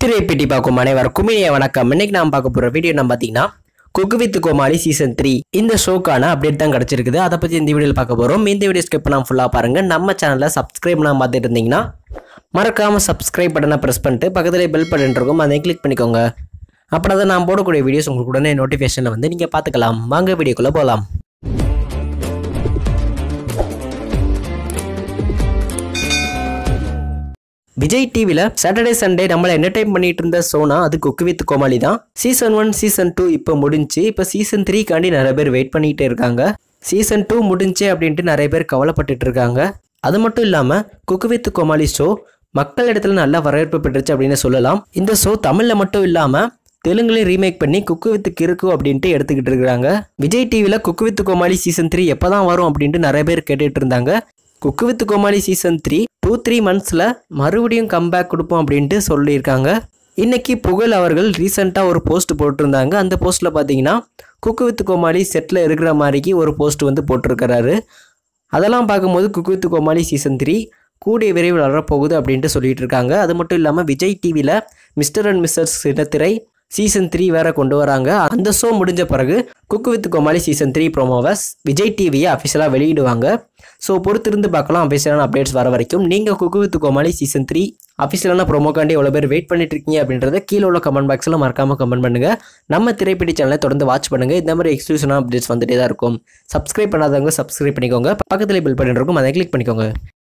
திரைப்பெட்டி பார்க்கும் அனைவருக்கும் இனிய வணக்கம் இன்னைக்கு நாம் பார்க்க போற வீடியோ நம்ம பார்த்தீங்கன்னா cook with Comali season three இந்த ஷோக்கான அப்டேட் தான் கிடைச்சிருக்குது அதை பற்றி இந்த வீடியோவில் பார்க்க போகிறோம் இந்த வீடியோ ஸ்கிப் பண்ணாம ஃபுல்லாக பாருங்க நம்ம சேனலில் சப்ஸ்கிரைப் பண்ணாம பார்த்துட்டு இருந்தீங்கன்னா மறக்காம சப்ஸ்கிரைப் பட்டனை ப்ரெஸ் பண்ணிட்டு பக்கத்துலேயே பெல் பட்டன் இருக்கும் அதை கிளிக் பண்ணிக்கோங்க அப்படின்னா தான் நான் போடக்கூடிய வீடியோஸ் உங்களுக்கு உடனே நோட்டிஃபிகேஷனில் வந்து நீங்கள் பார்த்துக்கலாம் வாங்க வீடியோக்குள்ளே போகலாம் விஜய் டிவியில் சாட்டர்டே சண்டே நம்மளை என்டர்டைன் பண்ணிட்டு இருந்த சோனா அது குக்கு வித் கோமாளி தான் சீசன் ஒன் சீசன் டூ இப்போ முடிஞ்சு இப்போ சீசன் த்ரீக்காண்டி நிறைய பேர் வெயிட் பண்ணிக்கிட்டே இருக்காங்க சீசன் டூ முடிஞ்சு அப்படின்ட்டு நிறைய பேர் கவலைப்பட்டுட்டு இருக்காங்க அது மட்டும் இல்லாமல் குக்கு வித் கோமாளி ஷோ மக்கள் இடத்துல நல்ல வரவேற்பு பெற்றுச்சு அப்படின்னு சொல்லலாம் இந்த ஷோ தமிழில் மட்டும் இல்லாமல் தெலுங்குலையும் ரீமேக் பண்ணி குக்கு வித் கிறுக்கு அப்படின்ட்டு எடுத்துக்கிட்டு இருக்காங்க விஜய் டிவியில் cook with Comali season three எப்போ தான் வரும் அப்படின்ட்டு நிறைய பேர் கேட்டுட்டு இருந்தாங்க cook with Comali season three two three மந்த்ஸில் மறுபடியும் கம்பேக் கொடுப்போம் அப்படின்ட்டு சொல்லியிருக்காங்க இன்னைக்கு புகழ் அவர்கள் ரீசெண்டாக ஒரு போஸ்ட் போட்டிருந்தாங்க அந்த போஸ்ட்டில் பார்த்தீங்கன்னா குக்கு வித் கோமாளி செட்டில் இருக்கிற மாதிரிக்கு ஒரு போஸ்ட் வந்து போட்டிருக்கிறாரு அதெல்லாம் பார்க்கும்போது cook with Comali season three கூடிய விரைவில் வரப்போகுது அப்படின்ட்டு சொல்லிட்டு இருக்காங்க அது மட்டும் இல்லாமல் விஜய் டிவியில் மிஸ்டர் அண்ட் மிஸ்ஸர்ஸ் சின்னத்திரை சீசன் த்ரீ வேற கொண்டு வராங்க அந்த ஷோ முடிஞ்ச பிறகு cook with Comali season three ப்ரோமோவை விஜய் டிவியை அஃபிஷியலாக வெளியிடுவாங்க ஸோ பொறுத்திருந்து பார்க்கலாம் அஃபிஷியலான அப்டேட்ஸ் வர வரைக்கும் நீங்கள் cook with Comali season three அஃபிஷியலான ப்ரோமோக்காண்டி எவ்வளோ பேர் வெயிட் பண்ணிட்டு இருக்கீங்க அப்படின்றத கீழே உள்ள கமெண்ட் பாக்ஸில் மறக்காம கமெண்ட் பண்ணுங்க நம்ம திரைப்படி சேனலை தொடர்ந்து வாட்ச் பண்ணுங்க இந்த மாதிரி எக்ஸ்க்ளூசிவான அப்டேட்ஸ் வந்துட்டே தான் இருக்கும் சப்ஸ்கிரைப் பண்ணாதவங்க சப்ஸ்கிரைப் பண்ணிக்கோங்க பக்கத்தில் பில் பண்ணிட்டு இருக்கும் அதை கிளிக் பண்ணிக்கோங்க